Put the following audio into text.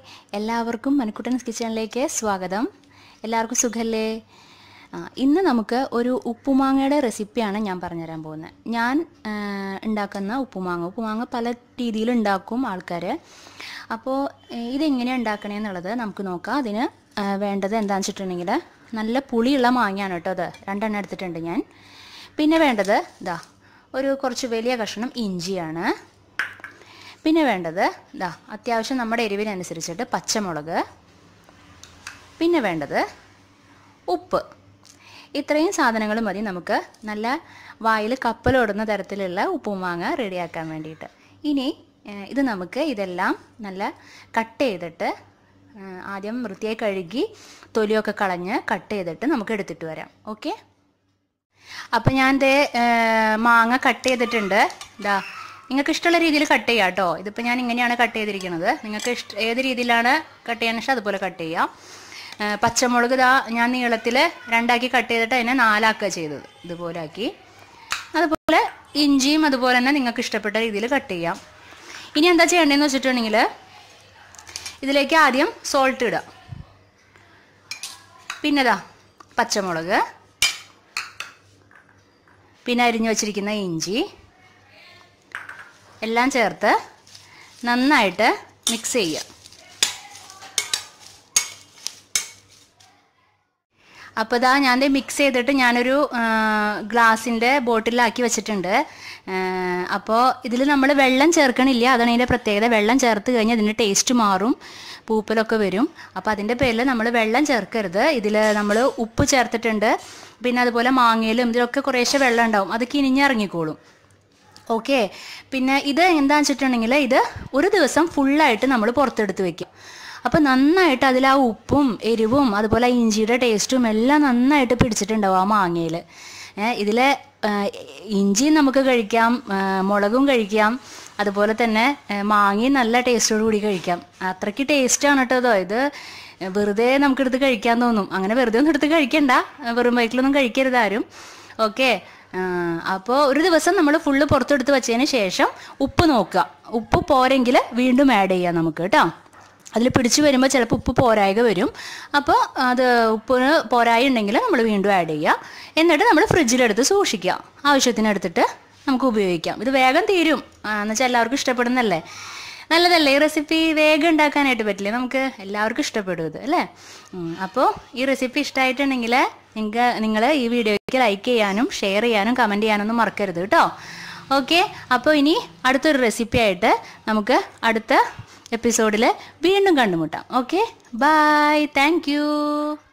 എല്ലാവർക്കും മണിക്കുട്ടൻസ് കിച്ചണിലേക്ക് സ്വാഗതം എല്ലാവർക്കും സുഖല്ലേ ആ, ഇന്ന് നമുക്ക് ഒരു ഉപ്പുമാങ്ങയുടെ റെസിപ്പിയാണ് ഞാൻ പറഞ്ഞുതരാൻ പോകുന്നത് ഞാൻ ആ, ഉണ്ടാക്കുന്ന ഉപ്പുമാങ്ങ ഉപ്പുമാങ്ങ പല രീതിയിൽ ഉണ്ടാക്കും ആൾക്കാർ അപ്പോൾ ഇതെങ്ങനെയാണ് ഉണ്ടാക്കണേന്നുള്ളത് നമുക്ക് നോക്കാം അതിന് ആ, വേണ്ടത് എന്താണെന്ന് വെച്ചിട്ടുണ്ടെങ്കിൽ നല്ല പുളിയുള്ള മാങ്ങയാണ് കേട്ടോ അത് രണ്ടെണ്ണം എടുത്തിട്ടുണ്ട് ഞാൻ പിന്നെ വേണ്ടത് ഇതാ ഒരു കുറച്ച് വലിയ കഷ്ണം ഇഞ്ചിയാണ് പിന്നെ വേണ്ടത് ഇതാ അത്യാവശ്യം നമ്മുടെ എരിവിനനുസരിച്ചിട്ട് പച്ചമുളക് പിന്നെ വേണ്ടത് ഉപ്പ് ഇത്രയും സാധനങ്ങൾ മതി നമുക്ക് നല്ല വായിൽ കപ്പലോടുന്ന തരത്തിലുള്ള ഉപ്പുമാങ്ങ റെഡിയാക്കാൻ വേണ്ടിയിട്ട് ഇനി ഏഹ്, ഇത് നമുക്ക് ഇതെല്ലാം നല്ല കട്ട് ചെയ്തിട്ട് ഏഹ്, ആദ്യം വൃത്തിയായി കഴുകി തൊലിയൊക്കെ കളഞ്ഞ് കട്ട് ചെയ്തിട്ട് നമുക്ക് എടുത്തിട്ട് വരാം ഓക്കെ അപ്പം ഞാൻ ദേ ഏഹ്, മാങ്ങ കട്ട് ചെയ്തിട്ടുണ്ട് ഇതാ നിങ്ങൾക്ക് ഇഷ്ടമുള്ള രീതിയിൽ കട്ട് ചെയ്യാം കേട്ടോ ഇതിപ്പോൾ ഞാൻ ഇങ്ങനെയാണ് കട്ട് ചെയ്തിരിക്കുന്നത് നിങ്ങൾക്ക് ഇഷ്ട ഏത് രീതിയിലാണ് കട്ട് ചെയ്യാൻ ഇഷ്ടം അതുപോലെ കട്ട് ചെയ്യാം ഏഹ്, പച്ചമുളക് ഇതാ ഞാൻ നീളത്തിൽ രണ്ടാക്കി കട്ട് ചെയ്തിട്ട് അതിനെ നാലാക്കുക ചെയ്തത് ഇതുപോലെ ആക്കി അതുപോലെ ഇഞ്ചിയും അതുപോലെ തന്നെ നിങ്ങൾക്ക് ഇഷ്ടപ്പെട്ട രീതിയിൽ കട്ട് ചെയ്യാം ഇനി എന്താ ചെയ്യേണ്ടതെന്ന് വെച്ചിട്ടുണ്ടെങ്കിൽ ഇതിലേക്ക് ആദ്യം സോൾട്ട് ഇടുക പിന്നെ ഇതാ പച്ചമുളക് പിന്നെ അരിഞ്ഞു വച്ചിരിക്കുന്ന ഇഞ്ചി എല്ലാം ചേർത്ത് നന്നായിട്ട് മിക്സ് ചെയ്യുക അപ്പോൾ ഇതാ ഞാൻ മിക്സ് ചെയ്തിട്ട് ഞാനൊരു ഗ്ലാസിൻ്റെ ബോട്ടിലാക്കി വെച്ചിട്ടുണ്ട് അപ്പോൾ ഇതിൽ നമ്മൾ വെള്ളം ചേർക്കണില്ല അതാണ് ഇതിൻ്റെ പ്രത്യേകത വെള്ളം ചേർത്ത് കഴിഞ്ഞാൽ ഇതിൻ്റെ ടേസ്റ്റ് മാറും പൂപ്പലൊക്കെ വരും അപ്പോൾ അതിൻ്റെ പേരിൽ നമ്മൾ വെള്ളം ചേർക്കരുത് ഇതിൽ നമ്മൾ ഉപ്പ് ചേർത്തിട്ടുണ്ട് പിന്നെ അതുപോലെ മാങ്ങയിലും ഇതിലൊക്കെ കുറേശ്ശെ വെള്ളം ഉണ്ടാവും അത് കിനിഞ്ഞിറങ്ങിക്കോളും ഓക്കെ പിന്നെ ഇത് എന്താണെന്ന് വെച്ചിട്ടുണ്ടെങ്കിൽ ഇത് ഒരു ദിവസം ഫുള്ളായിട്ട് നമ്മൾ പുറത്തെടുത്ത് വെക്കും അപ്പോൾ നന്നായിട്ട് അതിൽ ആ ഉപ്പും എരിവും അതുപോലെ ആ ഇഞ്ചിയുടെ ടേസ്റ്റും എല്ലാം നന്നായിട്ട് പിടിച്ചിട്ടുണ്ടാവും ആ മാങ്ങയിൽ ഇതിലെ ഇഞ്ചിയും നമുക്ക് കഴിക്കാം ആ, മുളകും കഴിക്കാം അതുപോലെ തന്നെ ആ, മാങ്ങയും നല്ല ടേസ്റ്റോട് കൂടി കഴിക്കാം അത്രയ്ക്ക് ടേസ്റ്റാണ് കേട്ടോ ഇതോ ഇത് വെറുതെ നമുക്കെടുത്ത് കഴിക്കാൻ തോന്നും അങ്ങനെ വെറുതെ ഒന്നും എടുത്ത് കഴിക്കണ്ട വെറും വയറ്റിലൊന്നും കഴിക്കരുത് ആരും ഓക്കെ അപ്പോൾ ഒരു ദിവസം നമ്മൾ ഫുള്ള് പുറത്തെടുത്ത് വെച്ചതിന് ശേഷം ഉപ്പ് നോക്കുക ഉപ്പ് പോരെങ്കിൽ വീണ്ടും ആഡ് ചെയ്യാം നമുക്ക് കേട്ടോ അതിൽ പിടിച്ചു വരുമ്പോൾ ചിലപ്പോൾ ഉപ്പ് പോരായക വരും അപ്പോൾ അത് ഉപ്പിന് പോരായ ഉണ്ടെങ്കിൽ നമ്മൾ വീണ്ടും ആഡ് ചെയ്യുക എന്നിട്ട് നമ്മൾ ഫ്രിഡ്ജിലെടുത്ത് സൂക്ഷിക്കുക ആവശ്യത്തിന് എടുത്തിട്ട് നമുക്ക് ഉപയോഗിക്കാം ഇത് വേഗം തീരും എന്ന് വെച്ചാൽ എല്ലാവർക്കും ഇഷ്ടപ്പെടുന്നല്ലേ നല്ലതല്ലേ ഈ റെസിപ്പി വേഗം ഉണ്ടാക്കാനായിട്ട് പറ്റില്ലേ നമുക്ക് എല്ലാവർക്കും ഇഷ്ടപ്പെടും ഇത് അല്ലേ അപ്പോൾ ഈ റെസിപ്പി ഇഷ്ടമായിട്ടുണ്ടെങ്കിൽ നിങ്ങൾക്ക് നിങ്ങൾ ഈ വീഡിയോയ്ക്ക് ലൈക്ക് ചെയ്യാനും ഷെയർ ചെയ്യാനും കമൻറ്റ് ചെയ്യാനൊന്നും മറക്കരുത് കേട്ടോ ഓക്കെ അപ്പോൾ ഇനി അടുത്തൊരു റെസിപ്പി ആയിട്ട് നമുക്ക് അടുത്ത എപ്പിസോഡിൽ വീണ്ടും കണ്ടുമുട്ടാം ഓക്കെ ബൈ താങ്ക്